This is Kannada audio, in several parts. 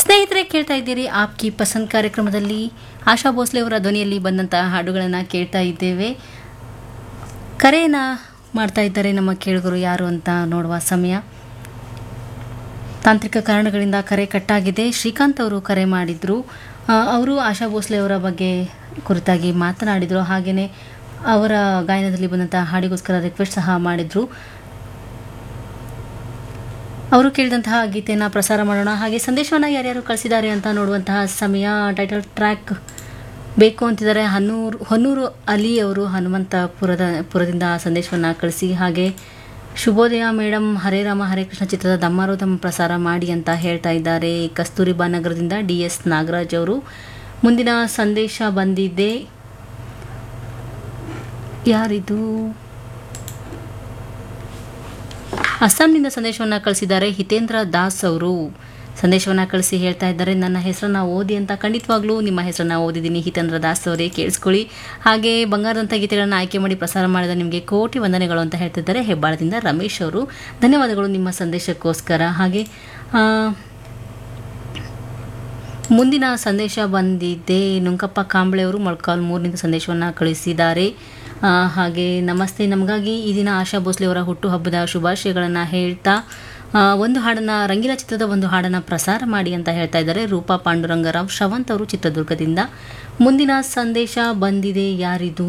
ಸ್ನೇಹಿತರೆ ಕೇಳ್ತಾ ಇದ್ದೀರಿ ಆಪ್ ಕಿ ಪಸಂದ್ ಕಾರ್ಯಕ್ರಮದಲ್ಲಿ ಆಶಾ ಭೋಸ್ಲೆ ಅವರ ಧ್ವನಿಯಲ್ಲಿ ಬಂದಂತಹ ಹಾಡುಗಳನ್ನು ಕೇಳ್ತಾ ಇದ್ದೇವೆ ಕರೆನ ಮಾಡ್ತಾ ಇದ್ದಾರೆ ನಮ್ಮ ಕೇಳುಗರು ಯಾರು ಅಂತ ನೋಡುವ ಸಮಯ ತಾಂತ್ರಿಕ ಕಾರಣಗಳಿಂದ ಕರೆ ಕಟ್ಟಾಗಿದೆ ಶ್ರೀಕಾಂತ್ ಅವರು ಕರೆ ಮಾಡಿದ್ರು ಆ, ಅವರು ಆಶಾ ಭೋಸ್ಲೆ ಅವರ ಬಗ್ಗೆ ಕುರಿತಾಗಿ ಮಾತನಾಡಿದರು ಹಾಗೆಯೇ ಅವರ ಗಾಯನದಲ್ಲಿ ಬಂದಂತಹ ಹಾಡಿಗೋಸ್ಕರ ರಿಕ್ವೆಸ್ಟ್ ಸಹ ಮಾಡಿದರು ಅವರು ಕೇಳಿದಂತಹ ಗೀತೆಯನ್ನು ಪ್ರಸಾರ ಮಾಡೋಣ ಹಾಗೆ ಸಂದೇಶವನ್ನು ಯಾರ್ಯಾರು ಕಳಿಸಿದ್ದಾರೆ ಅಂತ ನೋಡುವಂತಹ ಸಮಯ ಟೈಟಲ್ ಟ್ರ್ಯಾಕ್ ಬೇಕು ಅಂತಿದ್ದಾರೆ ಹನ್ನೂರು ಹೊನ್ನೂರು ಅಲಿ ಅವರು ಹನುಮಂತಪುರದ ಪುರದಿಂದ ಸಂದೇಶವನ್ನು ಕಳಿಸಿ ಹಾಗೆ ಶುಭೋದಯ ಮೇಡಮ್ ಹರೇ ರಾಮ ಹರೇ ಕೃಷ್ಣ ಚಿತ್ರದ ದಮ್ಮಾರೋಧಮ್ ಪ್ರಸಾರ ಮಾಡಿ ಅಂತ ಹೇಳ್ತಾ ಇದ್ದಾರೆ ಕಸ್ತೂರಿಬಾ ನಗರದಿಂದ ಡಿ ಎಸ್ ನಾಗರಾಜ್ ಅವರು ಮುಂದಿನ ಸಂದೇಶ ಬಂದಿದೆ ಯಾರಿದು ಅಸ್ಸಾಂನಿಂದ ಸಂದೇಶವನ್ನು ಕಳಿಸಿದ್ದಾರೆ ಹಿತೇಂದ್ರ ದಾಸ್ ಅವರು ಸಂದೇಶವನ್ನು ಕಳಿಸಿ ಹೇಳ್ತಾ ಇದ್ದಾರೆ ನನ್ನ ಹೆಸರನ್ನ ಓದಿ ಅಂತ ಖಂಡಿತವಾಗ್ಲೂ ನಿಮ್ಮ ಹೆಸರನ್ನ ಓದಿದ್ದೀನಿ ಹಿತೇಂದ್ರ ದಾಸ್ ಅವರೇ ಕೇಳಿಸ್ಕೊಳ್ಳಿ ಹಾಗೆ ಬಂಗಾರದಂಥ ಗೀತೆಗಳನ್ನು ಆಯ್ಕೆ ಮಾಡಿ ಪ್ರಸಾರ ಮಾಡಿದ ನಿಮಗೆ ಕೋಟಿ ವಂದನೆಗಳು ಅಂತ ಹೇಳ್ತಿದ್ದಾರೆ ಹೆಬ್ಬಾಳದಿಂದ ರಮೇಶ್ ಅವರು ಧನ್ಯವಾದಗಳು ನಿಮ್ಮ ಸಂದೇಶಕ್ಕೋಸ್ಕರ ಹಾಗೆ ಆ, ಮುಂದಿನ ಸಂದೇಶ ಬಂದಿದೆ ನುಂಕಪ್ಪ ಕಾಂಬಳೆ ಅವರು ಮೊಳಕಾಲ್ ಮೂರಿನಿಂದ ಸಂದೇಶವನ್ನು ಕಳಿಸಿದ್ದಾರೆ ಆ, ಹಾಗೆ ನಮಸ್ತೆ ನಮಗಾಗಿ ಈ ದಿನ ಆಶಾ ಭೋಸ್ಲೆ ಅವರ ಹುಟ್ಟುಹಬ್ಬದ ಶುಭಾಶಯಗಳನ್ನು ಹೇಳ್ತಾ ಆ, ಒಂದು ಹಾಡನ್ನು ರಂಗಿಲ ಚಿತ್ರದ ಒಂದು ಹಾಡನ್ನು ಪ್ರಸಾರ ಮಾಡಿ ಅಂತ ಹೇಳ್ತಾ ಇದ್ದಾರೆ ರೂಪಾ ಪಾಂಡುರಂಗರಾವ್ ಶ್ರವಂತ್ ಅವರು ಚಿತ್ರದುರ್ಗದಿಂದ ಮುಂದಿನ ಸಂದೇಶ ಬಂದಿದೆ ಯಾರಿದು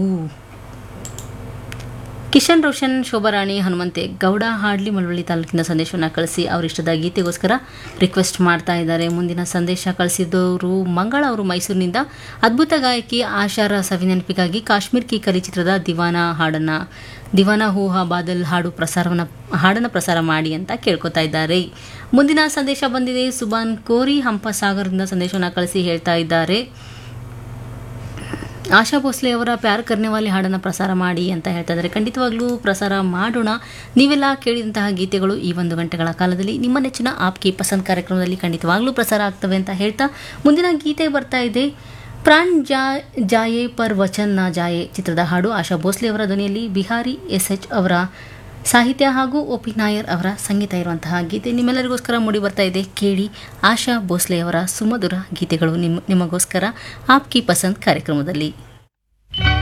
ಕಿಶನ್ ರೋಷನ್ ಶೋಭಾರಾಣಿ ಹನುಮಂತೆ ಗೌಡ ಹಾಡ್ಲಿ ಮಳವಳ್ಳಿ ತಾಲೂಕಿನ ಸಂದೇಶವನ್ನು ಕಳಿಸಿ ಅವರಿಷ್ಟದ ಗೀತೆಗೋಸ್ಕರ ರಿಕ್ವೆಸ್ಟ್ ಮಾಡ್ತಾ ಇದ್ದಾರೆ ಮುಂದಿನ ಸಂದೇಶ ಕಳಿಸಿದವರು ಮಂಗಳ ಅವರು ಮೈಸೂರಿನಿಂದ ಅದ್ಭುತ ಗಾಯಕಿ ಆಶಾರ ಸವಿನೆನಪಿಗಾಗಿ ಕಾಶ್ಮೀರ್ ಕಿ ಕಲಿ ಚಿತ್ರದ ದಿವಾನ ಹಾಡನ್ನ ದಿವಾನ ಹೂಹಾ ಬಾದಲ್ ಹಾಡು ಪ್ರಸಾರವನ್ನು ಹಾಡನ್ನು ಪ್ರಸಾರ ಮಾಡಿ ಅಂತ ಕೇಳ್ಕೊತಾ ಇದ್ದಾರೆ ಮುಂದಿನ ಸಂದೇಶ ಬಂದಿದೆ ಸುಬಾನ್ ಕೋರಿ ಹಂಪ ಸಾಗರದಿಂದ ಸಂದೇಶವನ್ನು ಕಳಿಸಿ ಹೇಳ್ತಾ ಇದ್ದಾರೆ ಆಶಾ ಭೋಸ್ಲೆ ಅವರ ಪ್ಯಾರ್ ಕರ್ನೆವಾಲಿ ಹಾಡನ್ನು ಪ್ರಸಾರ ಮಾಡಿ ಅಂತ ಹೇಳ್ತಾ ಇದ್ದಾರೆ ಖಂಡಿತವಾಗ್ಲೂ ಪ್ರಸಾರ ಮಾಡೋಣ ನೀವೆಲ್ಲ ಕೇಳಿದಂತಹ ಗೀತೆಗಳು ಈ ಒಂದು ಗಂಟೆಗಳ ಕಾಲದಲ್ಲಿ ನಿಮ್ಮ ನೆಚ್ಚಿನ ಆಪ್ ಕಿ ಪಸಂದ್ ಕಾರ್ಯಕ್ರಮದಲ್ಲಿ ಖಂಡಿತವಾಗ್ಲೂ ಪ್ರಸಾರ ಆಗ್ತವೆ ಅಂತ ಹೇಳ್ತಾ ಮುಂದಿನ ಗೀತೆ ಬರ್ತಾ ಇದೆ ಪ್ರಾಣ್ ಜಾ ಜಾಯೆ ಪರ್ ವಚನ್ ನಾ ಜಾಯೆ ಚಿತ್ರದ ಹಾಡು ಆಶಾ ಭೋಸ್ಲೆ ಅವರ ಧ್ವನಿಯಲ್ಲಿ ಬಿಹಾರಿ ಎಸ್ ಎಚ್ ಅವರ ಸಾಹಿತ್ಯ ಹಾಗೂ ಒ ಪಿ ನಾಯರ್ ಅವರ ಸಂಗೀತ ಇರುವಂತಹ ಗೀತೆ ನಿಮ್ಮೆಲ್ಲರಿಗೋಸ್ಕರ ಮೂಡಿ ಬರ್ತಾ ಇದೆ ಕೇಳಿ ಆಶಾ ಭೋಸ್ಲೆ ಅವರ ಸುಮಧುರ ಗೀತೆಗಳು ನಿಮ್ಮ ನಿಮಗೋಸ್ಕರ ಆಪ್ ಕಿ ಪಸಂದ್ ಕಾರ್ಯಕ್ರಮದಲ್ಲಿ